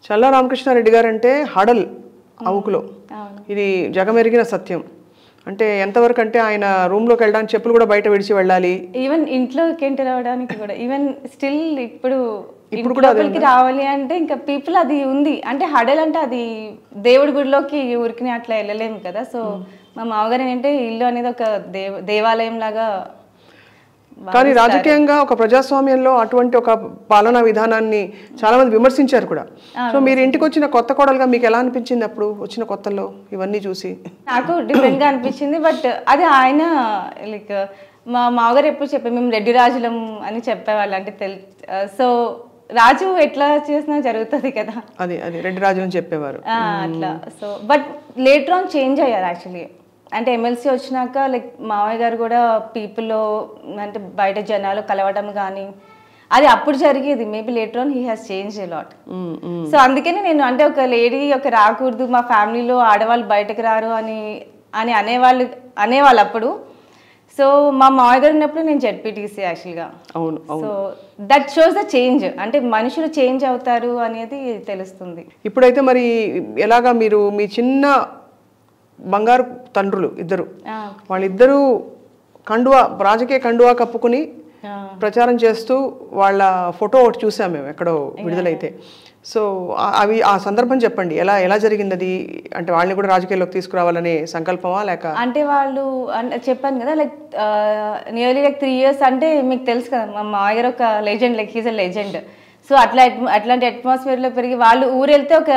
చల్లా రామకృష్ణారెడ్డి గారు అంటే హడల్ అవుకులో అవును ఇది జగమెరిగిన సత్యం అంటే ఎంతవరకు అంటే ఆయన రూమ్లోకి వెళ్ళడానికి చెప్పులు కూడా బయట విడిచి వెళ్ళాలి ఈవెన్ ఇంట్లోకి ఎంటర్ అవ్వడానికి కూడా ఈవెన్ స్టిల్ ఇప్పుడు ఇప్పుడు కూడా అదే ఇంట్లోకి రావాలి అంటే ఇంకా పీపుల్ అది ఉంది అంటే హడల్ అంటే అది దేవుడి గుడిలోకి ఊరికి అట్లా వెళ్ళలేము కదా సో మా మామగారు ఏంటంటే ఇల్లు అనేది ఒక దేవ దేవాలయం లాగా కానీ రాజకీయంగా ఒక ప్రజాస్వామ్యంలో అటువంటి ఒక పాలనా విధానాన్ని చాలా మంది విమర్శించారు కూడా సో మీరు ఇంటికి వచ్చిన కొత్త కోడలుగా మీకు ఎలా అనిపించింది అప్పుడు వచ్చిన కొత్తల్లో ఇవన్నీ చూసి నాకు డిఫరెంట్ గా అనిపించింది బట్ అది ఆయన లైక్ మా మామగారు ఎప్పుడు చెప్పే మేము రెడ్డి రాజులం అని చెప్పేవాళ్ళు అంటే తెల్ సో రాజు ఎట్లా చేసినా జరుగుతుంది కదా అది అది రెడ్డి రాజు అని చెప్పేవారు ఆ, అట్లా so but later on change అయ్యారు యాక్చువల్లీ అంటే ఎమ్మెల్సీ వచ్చినాక లైక్ మావయ్య గారు కూడా పీపుల్లో అంటే బయట జనాలు కలవడం కానీ అది అప్పుడు జరిగేది maybe later on he has change lot hmm, hmm. So అందుకని నేను అంటే ఒక లేడీ ఒక రాకూడదు మా ఫ్యామిలీలో ఆడవాళ్ళు బయటకు రారు అని అని అనేవాళ్ళు అనేవాళ్ళు అప్పుడు సో మా మామయ్య గారు ఉన్నప్పుడు నేను జెడ్పీటీసీ యాక్చువల్గా అవును అవును so that shows the change అంటే మనుషులు చేంజ్ అవుతారు అనేది తెలుస్తుంది ఇప్పుడైతే మరి ఎలాగా మీరు మీ చిన్న బంగారు తండ్రులు ఇద్దరు ఆ, వాళ్ళిద్దరూ కండువా రాజకీయ కండువా కప్పుకుని ఆ. ప్రచారం చేస్తూ వాళ్ళ ఫోటో ఒకటి చూసాం మేము ఎక్కడో విడుదలైతే సో ఆ- అవి ఆ సందర్భం చెప్పండి ఎలా ఎలా జరిగింది అది అంటే వాళ్ళని కూడా రాజకీయాల్లోకి తీసుకురావాలనే సంకల్పమా లేక అంటే వాళ్ళు అంటే చెప్పాను కదా like nearly like three years అంటే మీకు తెలుసు కదా మా మామయ్య గారు ఒక legend like he's a legend so అట్లా atmo- అట్లాంటి అట్మాస్ఫియర్లో పెరిగి వాళ్ళు ఊరు వెళ్తే ఒక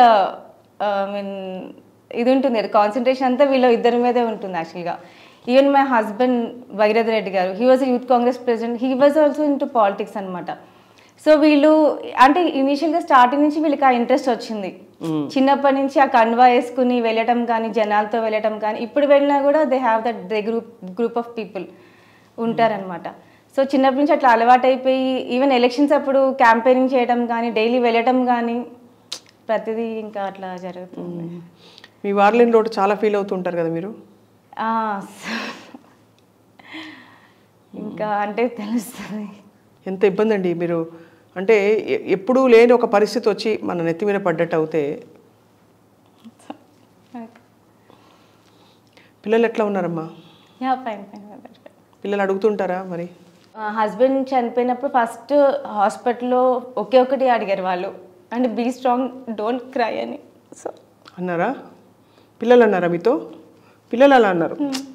ఐ మీన్ ఇది ఉంటుంది కదా కాన్సన్ట్రేషన్ అంతా వీళ్ళ ఇద్దరి మీదే ఉంటుంది యాక్చువల్గా even my husband Bhagiratha Reddy గారు he was youth Congress president he was also into politics అనమాట సో వీళ్ళు అంటే ఇనీషియల్గా స్టార్టింగ్ నుంచి వీళ్ళకి ఆ ఇంట్రెస్ట్ వచ్చింది చిన్నప్పటి నుంచి ఆ కండువా వేసుకుని వెళ్ళటం కానీ జనాలతో వెళ్ళటం కానీ ఇప్పుడు వెళ్ళినా కూడా they have that they group group of people ఉంటారనమాట సో చిన్నప్పటి నుంచి అట్లా అలవాటు అయిపోయి ఈవెన్ ఎలక్షన్స్ అప్పుడు క్యాంపెయినింగ్ చేయడం కానీ డైలీ వెళ్ళటం కానీ ప్రతిదీ ఇంకా అట్లా జరుగుతుంది మీ వార్లిన్ రోడ్ చాలా ఫీల్ అవుతుంటారు కదా మీరు ఆ, so- ఇంకా అంటే తెలుస్తుంది ఎంత ఇబ్బంది అండి మీరు అంటే ఎ- ఎప్పుడూ లేని ఒక పరిస్థితి వచ్చి మన నెత్తి మీద పడ్డట్టు అవుతే పిల్లలు ఎట్లా ఉన్నారమ్మా యా ఫైన్ ఫైన్ పిల్లలు అడుగుతుంటారా మరి హస్బెండ్ చనిపోయినప్పుడు ఫస్ట్ హాస్పిటల్లో ఒకే ఒకటి అడిగారు వాళ్ళు అంటే బీ స్ట్రాంగ్ డోంట్ క్రై అని సో అన్నారా పిల్లలు అన్నారా మీతో పిల్లలు అలా అన్నారు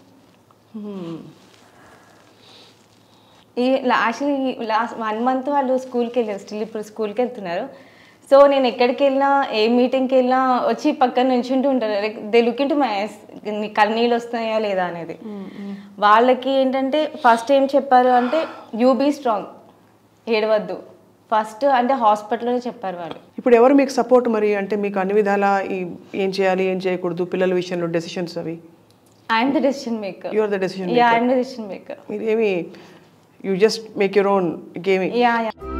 ఈ యాక్చువల్లీ లాస్ట్ వన్ మంత్ వాళ్ళు స్కూల్కి వెళ్ళారు స్టిల్ ఇప్పుడు స్కూల్కి వెళ్తున్నారు సో నేను ఎక్కడికి వెళ్ళినా ఏ మీటింగ్కి వెళ్ళినా వచ్చి పక్కన నుంచుంటూ ఉంటారు like they look into my నీ కన్నీళ్ళు వస్తున్నాయా లేదా అనేది వాళ్ళకి ఏంటంటే ఫస్ట్ ఏం చెప్పారు అంటే యూ బీ స్ట్రాంగ్ ఏడవద్దు ఫస్ట్ అంటే హాస్పిటల్లో చెప్పారు వాళ్ళు ఇప్పుడు ఎవరు మీకు సపోర్ట్ మరి అంటే మీకు అన్ని విధాలా ఈ ఏం చేయాలి ఏం చేయకూడదు పిల్లల విషయంలో డెసిషన్స్ అవి I'm the decision maker you are the decision yeah I'm the decision maker మీరేమి you just make your own gaming yeah yeah